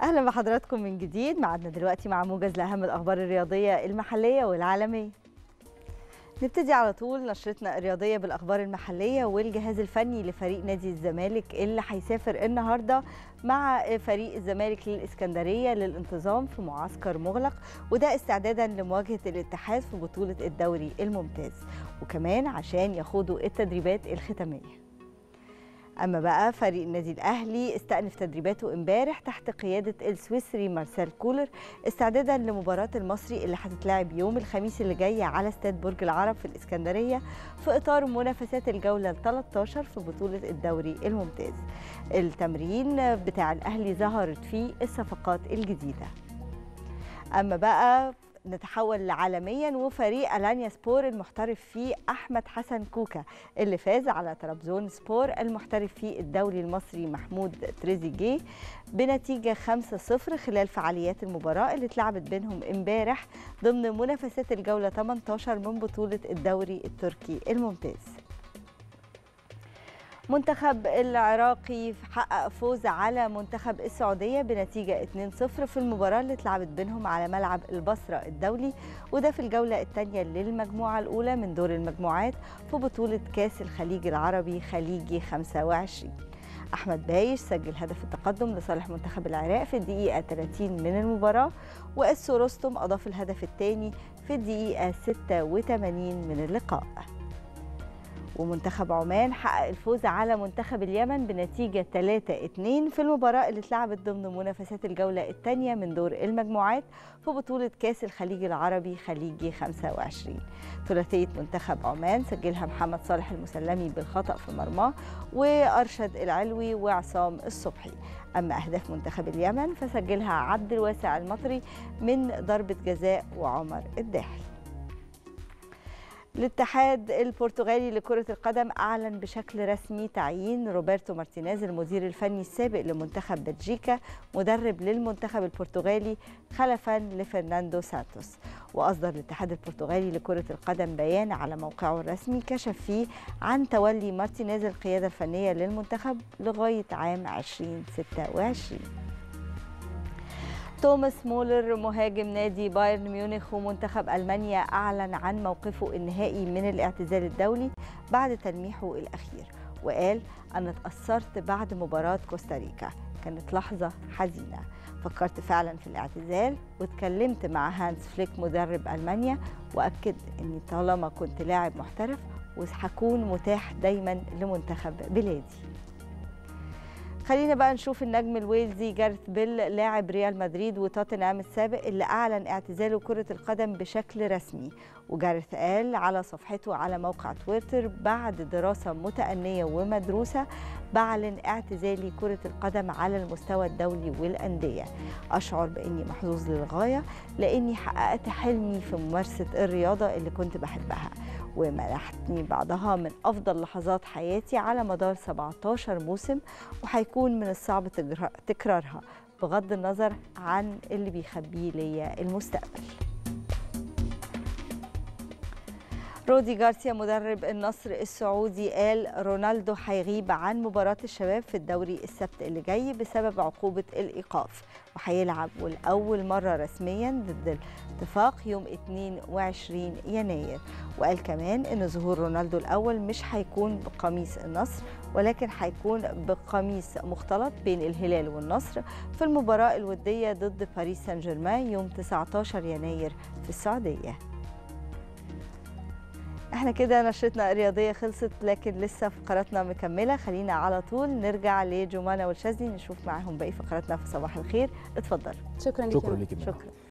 اهلا بحضراتكم من جديد معادنا دلوقتي مع موجز لاهم الاخبار الرياضيه المحليه والعالميه نبتدي على طول نشرتنا الرياضيه بالاخبار المحليه والجهاز الفني لفريق نادي الزمالك اللي هيسافر النهارده مع فريق الزمالك للاسكندريه للانتظام في معسكر مغلق وده استعدادا لمواجهه الاتحاد في بطوله الدوري الممتاز وكمان عشان يخوضوا التدريبات الختاميه اما بقى فريق النادي الاهلي استأنف تدريباته امبارح تحت قياده السويسري مارسيل كولر استعدادا لمباراه المصري اللي هتتلعب يوم الخميس اللي جاي على استاد برج العرب في الاسكندريه في اطار منافسات الجوله ال 13 في بطوله الدوري الممتاز. التمرين بتاع الاهلي ظهرت فيه الصفقات الجديده. اما بقى نتحول عالميا وفريق الانيا سبور المحترف فيه احمد حسن كوكا اللي فاز على ترابزون سبور المحترف فيه الدولي المصري محمود تريزيجيه بنتيجه 5-0 خلال فعاليات المباراه اللي اتلعبت بينهم امبارح ضمن منافسات الجوله 18 من بطوله الدوري التركي الممتاز. منتخب العراقي حقق فوز على منتخب السعودية بنتيجة 2-0 في المباراة اللي اتلعبت بينهم على ملعب البصرة الدولي وده في الجولة الثانية للمجموعة الأولى من دور المجموعات في بطولة كاس الخليج العربي خليجي 25 أحمد بايش سجل هدف التقدم لصالح منتخب العراق في الدقيقة 30 من المباراة وإسو رستم أضاف الهدف الثاني في الدقيقة 86 من اللقاء ومنتخب عمان حقق الفوز على منتخب اليمن بنتيجة 3-2 في المباراة اللي اتلعبت ضمن منافسات الجولة الثانية من دور المجموعات في بطولة كاس الخليج العربي خليجي 25 ثلاثية منتخب عمان سجلها محمد صالح المسلمي بالخطأ في مرماه وأرشد العلوي وعصام الصبحي أما أهداف منتخب اليمن فسجلها عبد الواسع المطري من ضربة جزاء وعمر الداحل الاتحاد البرتغالي لكرة القدم أعلن بشكل رسمي تعيين روبرتو مارتينيز المدير الفني السابق لمنتخب بلجيكا مدرب للمنتخب البرتغالي خلفا لفرناندو سانتوس وأصدر الاتحاد البرتغالي لكرة القدم بيان على موقعه الرسمي كشف فيه عن تولي مارتينيز القيادة الفنية للمنتخب لغاية عام 2026 توماس مولر مهاجم نادي بايرن ميونخ ومنتخب ألمانيا أعلن عن موقفه النهائي من الاعتزال الدولي بعد تلميحه الأخير وقال أنا اتأثرت بعد مباراة كوستاريكا كانت لحظة حزينة فكرت فعلا في الاعتزال واتكلمت مع هانز فليك مدرب ألمانيا وأكد أني طالما كنت لاعب محترف وهكون متاح دايما لمنتخب بلادي خلينا بقى نشوف النجم الويلزي جارث بيل لاعب ريال مدريد وتوتنهام السابق اللي اعلن اعتزاله كره القدم بشكل رسمي وجارث قال على صفحته على موقع تويتر بعد دراسه متأنيه ومدروسه بعلن اعتزالي كره القدم على المستوى الدولي والانديه اشعر باني محظوظ للغايه لاني حققت حلمي في ممارسه الرياضه اللي كنت بحبها ومنحتني بعضها من أفضل لحظات حياتي على مدار 17 موسم وهيكون من الصعب تكرارها بغض النظر عن اللي بيخبيه ليا المستقبل رودي جارسيا مدرب النصر السعودي قال رونالدو هيغيب عن مباراة الشباب في الدوري السبت اللي جاي بسبب عقوبة الإيقاف وهيلعب لأول مرة رسميا ضد الاتفاق يوم 22 يناير وقال كمان ان ظهور رونالدو الأول مش هيكون بقميص النصر ولكن هيكون بقميص مختلط بين الهلال والنصر في المباراة الودية ضد باريس سان جيرمان يوم 19 يناير في السعودية احنا كده نشرتنا الرياضيه خلصت لكن لسه فقراتنا مكمله خلينا على طول نرجع لجمانه والشاذلي نشوف معاهم باقي فقراتنا في صباح الخير اتفضل شكرا لك شكرا لك شكرا